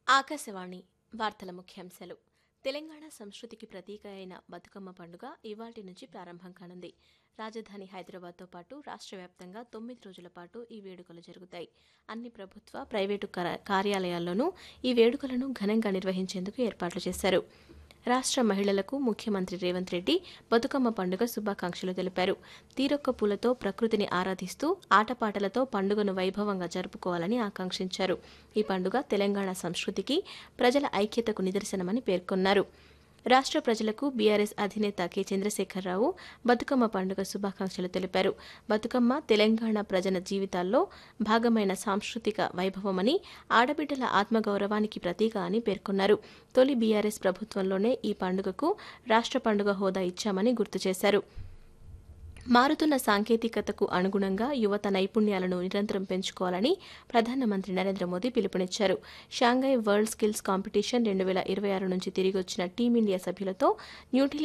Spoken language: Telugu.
ఆకాశవాణి వార్తల ముఖ్యాంశాలు తెలంగాణ సంస్కృతికి ప్రతీక అయిన బతుకమ్మ పండుగ ఇవాల్టి నుంచి ప్రారంభం కానుంది రాజధాని హైదరాబాద్తో పాటు రాష్ట్ర వ్యాప్తంగా తొమ్మిది రోజుల పాటు ఈ వేడుకలు జరుగుతాయి అన్ని ప్రభుత్వ ప్రైవేటు కర- కార్యాలయాల్లోనూ ఈ వేడుకలను ఘనంగా నిర్వహించేందుకు ఏర్పాట్లు చేశారు రాష్ట్ర మహిళలకు ముఖ్యమంత్రి రేవంత్ రెడ్డి బతుకమ్మ పండుగ శుభాకాంక్షలు తెలిపారు తీరొక్క పూలతో ప్రకృతిని ఆరాధిస్తూ ఆటపాటలతో పండుగను వైభవంగా జరుపుకోవాలని ఆకాంక్షించారు ఈ పండుగ తెలంగాణ సంస్కృతికి ప్రజల ఐక్యతకు నిదర్శనమని పేర్కొన్నారు రాష్ట్ర ప్రజలకు బీఆర్ఎస్ అధినేత కె చంద్రశేఖరరావు బతుకమ్మ పండుగ శుభాకాంక్షలు తెలిపారు బతుకమ్మ తెలంగాణ ప్రజల జీవితాల్లో భాగమైన సాంస్కృతిక వైభవమని ఆడబిడ్డల ఆత్మగౌరవానికి ప్రతీక అని పేర్కొన్నారు తొలి బీఆర్ఎస్ ప్రభుత్వంలోనే ఈ పండుగకు రాష్ట్ర పండుగ హోదా ఇచ్చామని గుర్తు చేశారు మారుతున్న సాంకేతికతకు అనుగుణంగా యువత నైపుణ్యాలను నిరంతరం పెంచుకోవాలని ప్రధానమంత్రి నరేంద్ర మోదీ పిలుపునిచ్చారు షాంఘై వరల్డ్ స్కిల్స్ కాంపిటీషన్ రెండు వేల ఇరవై ఆరు నుంచి తిరిగి వచ్చిన టీమిండియా సభ్యులతో న్యూఢిల్లీ